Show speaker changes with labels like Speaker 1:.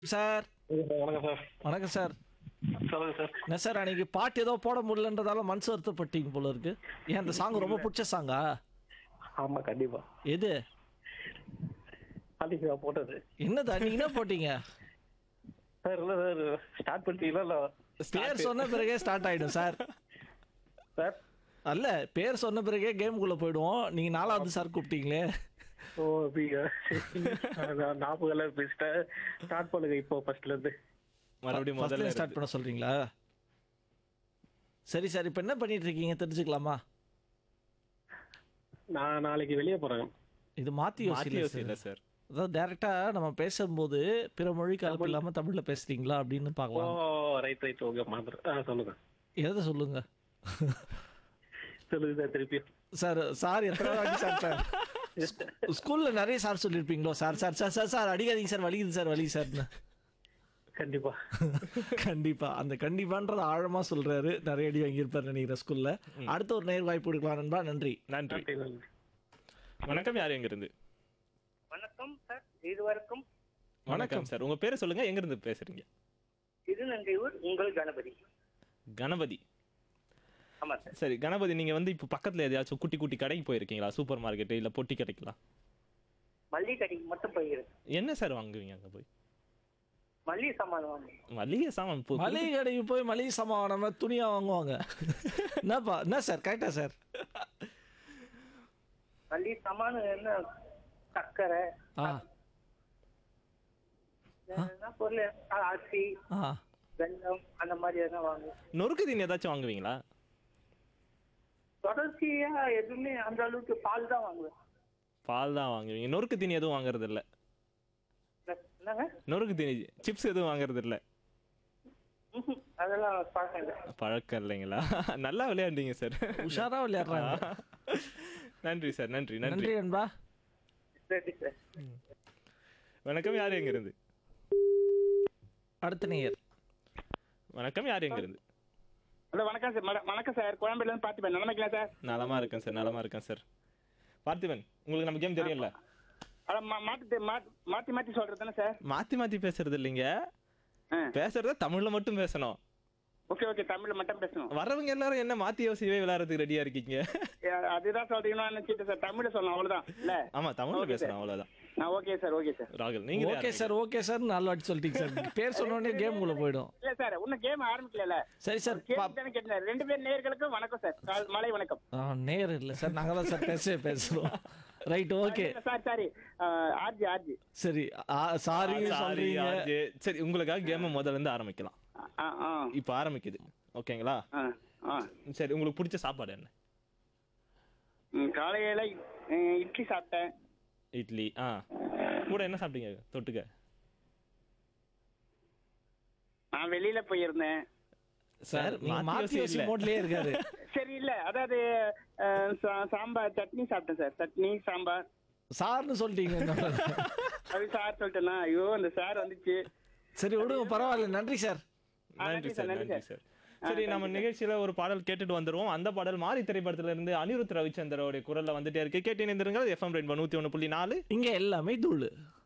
Speaker 1: Sir
Speaker 2: வணக்கம் sir
Speaker 1: வணக்கம் sir
Speaker 2: சொல்லுங்க சார்
Speaker 1: என்ன சார் அன்னைக்கு பாட்டு ஏதோ போட முடியலன்றதால மனசு வருத்தப்பட்டீங்க போல இருக்கு ஏன் அந்த சாங் ரொம்ப பிடிச்ச சாங்கா
Speaker 2: ஆமா கண்டிப்பா
Speaker 1: எது
Speaker 2: அன்னைக்கு நான் போட்டது
Speaker 1: என்னது நீங்க என்ன போட்டீங்க
Speaker 2: சார் இல்ல சார் ஸ்டார்ட் பண்ணிட்டீங்களா இல்ல
Speaker 1: பேர் சொன்ன பிறகே ஸ்டார்ட் ஆயிடும் சார்
Speaker 2: சார்
Speaker 1: அல்ல பேர் சொன்ன பிறகே கேமுக்குள்ள போயிடுவோம் நீங்க நாலாவது சார் கூப்பிட்டீங்களே
Speaker 2: ஓ அப்படியா நான் நாற்பது எல்லாம் பேசிட்டேன் ஸ்டார்ட் பண்ணுங்க இப்போ ஃபர்ஸ்ட்ல இருந்து
Speaker 3: மறுபடியும்
Speaker 1: ஃபர்ஸ்ட்ல
Speaker 3: முதல்ல
Speaker 1: ஸ்டார்ட் பண்ண சொல்றீங்களா சரி சார் இப்போ என்ன பண்ணிட்டு இருக்கீங்க தெரிஞ்சுக்கலாமா
Speaker 2: நான் நாளைக்கு வெளியே போறேன்
Speaker 1: இது மாத்தி
Speaker 3: மாத்தி
Speaker 1: யோசிக்கல
Speaker 3: யோசிக்கல சார்
Speaker 1: அதாவது டைரக்டா நம்ம பேசும்போது பிற மொழி கலப்பு இல்லாம தமிழ்ல பேசுறீங்களா அப்படின்னு
Speaker 2: ஓ
Speaker 1: பார்க்கலாம்
Speaker 2: ரைட் ரைட் ஓகே மாதிரி ஆ சொல்லுங்க
Speaker 1: எதை சொல்லுங்க
Speaker 2: சொல்லுங்க சார் திருப்பி
Speaker 1: சார் சார் எத்தனை வாட்டி சார் சார் ஸ்கூ- ஸ்கூல்ல நிறைய சார் சொல்லியிருப்பீங்களோ sir sir sir sir sir அடிக்காதீங்க சார் வலிக்குது சார் வலி சார்னு
Speaker 2: கண்டிப்பா
Speaker 1: கண்டிப்பா அந்த கண்டிப்பான்றது ஆழமா சொல்றாரு நிறைய அடி வாங்கியிருப்பார் நினைக்கிறேன் ஸ்கூல்ல அடுத்த ஒரு நேர் வாய்ப்பு கொடுக்கலாம் நண்பா நன்றி
Speaker 3: நன்றி
Speaker 2: நன்றி நன்றி
Speaker 3: வணக்கம் யார் எங்க இருந்து
Speaker 4: வணக்கம் சார் இருவருக்கும்
Speaker 3: வணக்கம் சார் உங்க பேரை சொல்லுங்க எங்க இருந்து பேசுறீங்க
Speaker 4: திருநங்கையூர் உங்கள் கணபதி
Speaker 3: கணபதி
Speaker 4: ஆமா சார்
Speaker 3: சரி கணபதி நீங்க வந்து இப்ப பக்கத்துல எதையாச்சும் குட்டி குட்டி கடைக்கு போயிருக்கீங்களா சூப்பர் மார்க்கெட் இல்ல பொட்டி கடைக்கலாம்
Speaker 4: மல்லிகை கடைக்கு மட்டும் போயிருக்கேன்
Speaker 3: என்ன சார் வாங்குவீங்க அங்க போய்
Speaker 4: மல்லிகை சாமான் வாங்க
Speaker 3: மளிகை சாமான் போ-
Speaker 1: மளிகை கடைக்கு போய் மளிகை சாமான் நம்ம துணியா வாங்குவாங்க என்னப்பா என்ன சார் கரெக்டா சார்
Speaker 4: மல்லிகை சாமான் என்ன சர்க்கரை
Speaker 1: ஆ
Speaker 4: என்ன பொருள் ஆ, அரிசி
Speaker 1: ஆ
Speaker 4: வெல்லம் அந்த மாதிரி எதனா வாங்க
Speaker 3: நொறுக்கு தீனி ஏதாச்சும் வாங்குவீங்களா
Speaker 4: தொடர்ச்சியா எதுவுமே அந்த அளவுக்கு பால் தான் வாங்குவேன்
Speaker 3: பால் தான் வாங்குவீங்க நொறுக்கு தீனி எதுவும் வாங்குறது இல்ல
Speaker 4: என்னங்க
Speaker 3: நொறுக்கு தீனி சிப்ஸ் எதுவும் வாங்குறது இல்ல
Speaker 4: ம்ஹும். அதெல்லாம் பழக்கம் இல்லை
Speaker 3: பழக்கம் இல்லைங்களா நல்லா விளையாண்டீங்க சார்
Speaker 1: உஷாரா விளையாடுறாங்க
Speaker 3: நன்றி சார் நன்றி நன்றி
Speaker 1: நன்றி நண்பா
Speaker 4: சரி சார்
Speaker 3: வணக்கம் யார் எங்க இருந்து
Speaker 1: அடுத்த நேயர்
Speaker 3: வணக்கம் யார் எங்க இருந்து
Speaker 5: ஹலோ வணக்கம் சார் மட- வணக்கம் சார் கோயம்பேடுல இருந்து பார்த்துப்பேன் நினைக்கலாம் சார்
Speaker 3: நலமா இருக்கேன் சார் நலமா இருக்கேன் சார் பார்த்திபன் உங்களுக்கு நம்ம கேம் தெரியும்ல
Speaker 5: அதான் மா- மாத்தி மாத்தி மாத்தி மாத்தி சொல்றது தானே சார்
Speaker 3: மாத்தி மாத்தி பேசுறது இல்லைங்க
Speaker 5: ஆ.
Speaker 3: பேசுறத தமிழ்ல மட்டும் பேசணும்
Speaker 5: ஓகே ஓகே தமிழ்ல மட்டும் பேசணும்
Speaker 3: வரவங்க எல்லாரும் என்ன மாத்தி யோசிக்கவே விளையாடுறதுக்கு ரெடியா இருக்கீங்க
Speaker 5: ஏ, அதுதான் சொல்றீங்கன்னா நினைச்சிட்டு சார் தமிழ்ல சொல்லணும் அவ்வளவுதான் இல்ல
Speaker 3: ஆமா தமிழ்ல
Speaker 5: Okay,
Speaker 3: பேசணும்
Speaker 5: sir.
Speaker 3: அவ்வளவுதான்
Speaker 5: நான் ஓகே சார் ஓகே சார்
Speaker 3: ராகுல் நீங்க
Speaker 1: ஓகே சார் ஓகே சார் நாலு வாட்டி சொல்லிட்டீங்க சார் பேர் சொன்ன உடனே கேம் உள்ள போயிடும்
Speaker 5: இல்ல சார் இன்னும் கேம் ஆரம்பிக்கல
Speaker 1: சரி சார் பா-
Speaker 5: கேள்வி தானே கேட்டேன் ரெண்டு பேர் நேர்களுக்கும் வணக்கம் சார் கால்- மாலை வணக்கம்
Speaker 1: ஆ, நேர் இல்ல சார் நாங்க தான் சார் பேசவே பேசுறோம் ரைட் ஓகே
Speaker 5: இல்ல, சார் சாரி ஆர்ஜி ஆர்ஜி
Speaker 1: சரி சாரி
Speaker 3: சாரி
Speaker 1: சொல்றீங்க
Speaker 3: சரி உங்களுக்காக கேம் முதல்ல இருந்து ஆரம்பிக்கலாம்
Speaker 5: ஆ ஆ
Speaker 3: இப்போ ஆரம்பிக்குது ஓகேங்களா
Speaker 5: ஆ ஆ
Speaker 3: சரி உங்களுக்கு பிடிச்ச சாப்பாடு என்ன
Speaker 5: ம், காலையில ம், இட்லி சாப்பிட்டேன்
Speaker 3: இட்லி ஆ கூட என்ன சாப்பிட்டீங்க தொட்டுக்க
Speaker 5: நான் வெளியில போயிருந்தேன்
Speaker 1: சார் நீங்க
Speaker 3: மாத்தி
Speaker 1: மாத்தி
Speaker 3: யோசி
Speaker 1: யோசி
Speaker 3: இல்ல.
Speaker 1: மோட்லயே இருக்காரு
Speaker 5: சரி இல்ல அதாவது அஹ், சா- சாம்பார் சட்னி சாப்பிட்டேன் சார் சட்னி சாம்பார்
Speaker 1: சார்னு சொல்லிட்டீங்க
Speaker 5: அது சார் சொல்லிட்டேனா ஐயோ அந்த சார் வந்துச்சு
Speaker 1: சரி விடுங்க பரவாயில்ல நன்றி சார்
Speaker 5: ஆ,
Speaker 3: நன்றி
Speaker 5: நன்றி
Speaker 3: சார்
Speaker 5: சார்,
Speaker 3: நன்றி
Speaker 5: நன்றி
Speaker 3: சார் சரி நம்ம நிகழ்ச்சியில ஒரு பாடல் கேட்டுட்டு வந்துருவோம் அந்த பாடல் மாறி திரைப்படத்துல இருந்து அனிருத் ரவிச்சந்திரோட குரல்ல வந்துட்டே இருக்கு கேட்டு இணைந்திருங்கள் எஃப்எம் ரெண்டு நூத்தி ஒண்ணு புள்ளி நாலு
Speaker 1: இங்க எல்லாமே தூளு